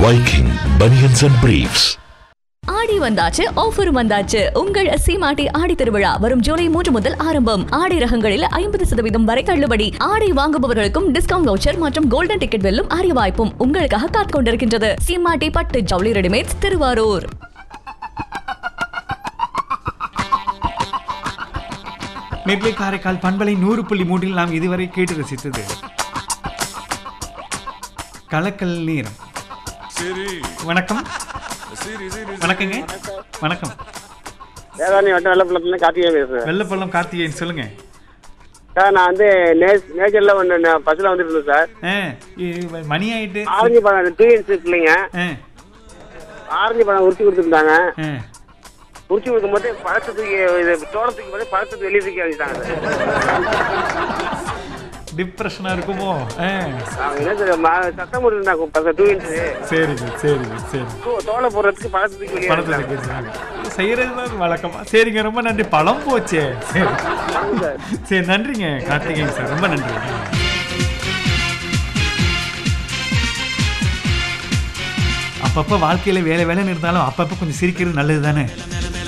Viking Bunions and Briefs. ஆடி வந்தாச்சு offer வந்தாச்சு உங்கள் சீமாட்டி ஆடி திருவிழா வரும் ஜூலை மூன்று முதல் ஆரம்பம் ஆடை ரகங்களில் ஐம்பது சதவீதம் வரை தள்ளுபடி ஆடை வாங்குபவர்களுக்கும் டிஸ்கவுண்ட் வவுச்சர் மற்றும் கோல்டன் டிக்கெட் வெல்லும் அரிய வாய்ப்பும் உங்களுக்காக காத்துக் கொண்டிருக்கின்றது சீமாட்டி பட்டு ஜவுளி ரெடிமேட்ஸ் திருவாரூர் நெல்லை காரைக்கால் பண்பலை நூறு புள்ளி மூன்றில் நாம் இதுவரை கேட்டு ரசித்தது கலக்கல் நேரம் வணக்கம் வணக்கங்க வணக்கம் வேதாணி வட்டம் வெள்ளப்பள்ளத்துல கார்த்திகேயன் பேசுறேன் வெள்ளப்பள்ளம் கார்த்திகேயன் சொல்லுங்க சார் நான் வந்து நே- நேச்சர்ல ஒன்று பஸ்ல வந்துட்டு இருந்தேன் சார் ஆ, இ- மணி ஆயிட்டு ஆரஞ்சு பழம் டூ இன்ச் இல்லைங்க ஆ, ஆரஞ்சு பழம் உரிச்சு கொடுத்துருந்தாங்க ஆ. உரிச்சு கொடுக்கும் போது பழத்துக்கு இது தோட்டத்துக்கு போது பழத்துக்கு வெளியே தூக்கி அடிச்சிட்டாங்க சார் டிப்ரெஷனா இருக்குமோ ஆ, அவங்க என்ன சார் ம- சத்தம் போட்டுருந்தாங்க பசங்க டூ இன்ச் சரிங்க சரிங்க சரி தோலை போடுறதுக்கு பழத்துக்கு வெளியே பணத்தை அடிச்சிட்டாங்க. செய்யறது தான் வழக்கமா சரிங்க ரொம்ப நன்றி பழம் போச்சே சரி வாங்க சார் சரி நன்றிங்க கார்த்திகேயன் சார் ரொம்ப நன்றி அப்பப்போ வாழ்க்கையில வேலை வேலைன்னு இருந்தாலும் அப்பப்போ கொஞ்சம் சிரிக்கிறது நல்லது தானே